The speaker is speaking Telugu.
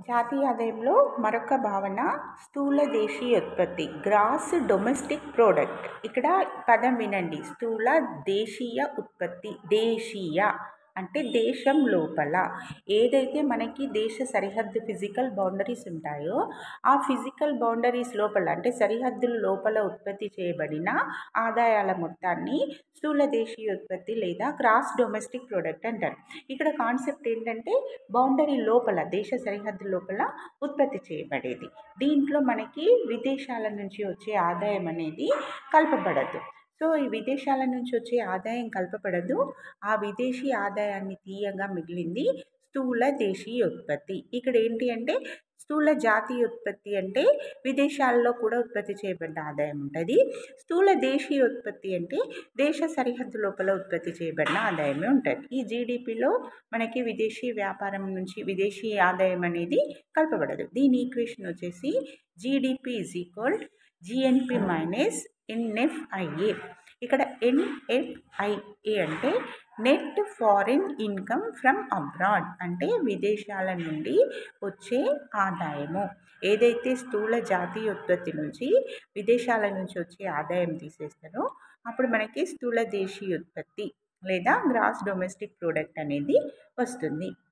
జాతీయ ఆదాయంలో మరొక భావన స్థూల దేశీయోత్పత్తి గ్రాస్ డొమెస్టిక్ ప్రోడక్ట్ ఇక్కడ పదం వినండి స్థూల దేశీయ ఉత్పత్తి దేశీయ అంటే దేశం లోపల ఏదైతే మనకి దేశ సరిహద్దు ఫిజికల్ బౌండరీస్ ఉంటాయో ఆ ఫిజికల్ బౌండరీస్ లోపల అంటే సరిహద్దుల లోపల ఉత్పత్తి చేయబడిన ఆదాయాల మొత్తాన్ని స్థూల దేశీయోత్పత్తి లేదా క్రాస్ డొమెస్టిక్ ప్రోడక్ట్ అంటారు ఇక్కడ కాన్సెప్ట్ ఏంటంటే బౌండరీ లోపల దేశ సరిహద్దు లోపల ఉత్పత్తి చేయబడేది దీంట్లో మనకి విదేశాల నుంచి వచ్చే ఆదాయం అనేది కలపబడదు సో ఈ విదేశాల నుంచి వచ్చే ఆదాయం కలపబడదు ఆ విదేశీ ఆదాయాన్ని తీయగా మిగిలింది స్థూల దేశీయ ఉత్పత్తి ఇక్కడ ఏంటి అంటే స్థూల జాతీయ ఉత్పత్తి అంటే విదేశాల్లో కూడా ఉత్పత్తి చేయబడ్డ ఆదాయం ఉంటుంది స్థూల దేశీయ ఉత్పత్తి అంటే దేశ సరిహద్దు లోపల ఉత్పత్తి చేయబడిన ఆదాయమే ఉంటుంది ఈ జీడిపిలో మనకి విదేశీ వ్యాపారం నుంచి విదేశీ ఆదాయం అనేది కలపబడదు దీని ఈక్వేషన్ వచ్చేసి GDP is equal GNP minus NFIA ఇక్కడ ఎన్ఎఫ్ఐఏ అంటే net foreign income from abroad అంటే విదేశాల నుండి వచ్చే ఆదాయము ఏదైతే స్థూల జాతీయ ఉత్పత్తి నుంచి విదేశాల నుంచి వచ్చే ఆదాయం తీసేస్తారో అప్పుడు మనకి స్థూల దేశీయ ఉత్పత్తి లేదా గ్రాస్ డొమెస్టిక్ ప్రోడక్ట్ అనేది వస్తుంది